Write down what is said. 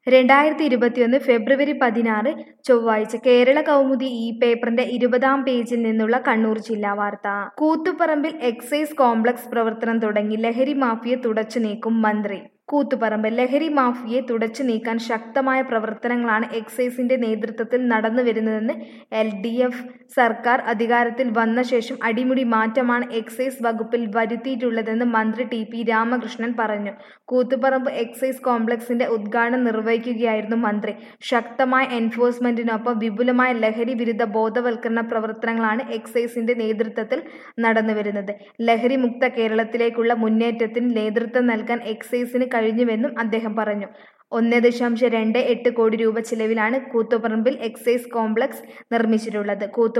രണ്ടായിരത്തി ഇരുപത്തിയൊന്ന് ഫെബ്രുവരി പതിനാറ് ചൊവ്വാഴ്ച കേരള കൗമുദി ഈ പേപ്പറിന്റെ ഇരുപതാം പേജിൽ നിന്നുള്ള കണ്ണൂർ ജില്ലാ വാർത്ത കൂത്തുപറമ്പിൽ എക്സൈസ് കോംപ്ലക്സ് പ്രവർത്തനം തുടങ്ങി ലഹരി മാഫിയെ തുടച്ചു നീക്കും മന്ത്രി കൂത്തുപറമ്പ് ലഹരി മാഫിയെ തുടച്ചു നീക്കാൻ ശക്തമായ പ്രവർത്തനങ്ങളാണ് എക്സൈസിന്റെ നേതൃത്വത്തിൽ നടന്നുവരുന്നതെന്ന് എൽ ഡി എഫ് സർക്കാർ അധികാരത്തിൽ വന്ന ശേഷം അടിമുടി മാറ്റമാണ് എക്സൈസ് വകുപ്പിൽ വരുത്തിയിട്ടുള്ളതെന്ന് മന്ത്രി ടി പി രാമകൃഷ്ണൻ പറഞ്ഞു കൂത്തുപറമ്പ് എക്സൈസ് കോംപ്ലക്സിന്റെ ഉദ്ഘാടനം നിർവഹിക്കുകയായിരുന്നു മന്ത്രി ശക്തമായ എൻഫോഴ്സ്മെന്റിനൊപ്പം വിപുലമായ ലഹരി വിരുദ്ധ ബോധവൽക്കരണ പ്രവർത്തനങ്ങളാണ് എക്സൈസിന്റെ നേതൃത്വത്തിൽ നടന്നുവരുന്നത് ലഹരി മുക്ത കേരളത്തിലേക്കുള്ള മുന്നേറ്റത്തിന് നേതൃത്വം നൽകാൻ എക്സൈസിന് കഴിഞ്ഞുവെന്നും അദ്ദേഹം പറഞ്ഞു ഒന്ന് ദശാംശം രണ്ട് എട്ട് കോടി രൂപ ചിലവിലാണ് കൂത്തുപറമ്പിൽ എക്സൈസ് കോംപ്ലക്സ് നിർമ്മിച്ചിട്ടുള്ളത് കൂത്തു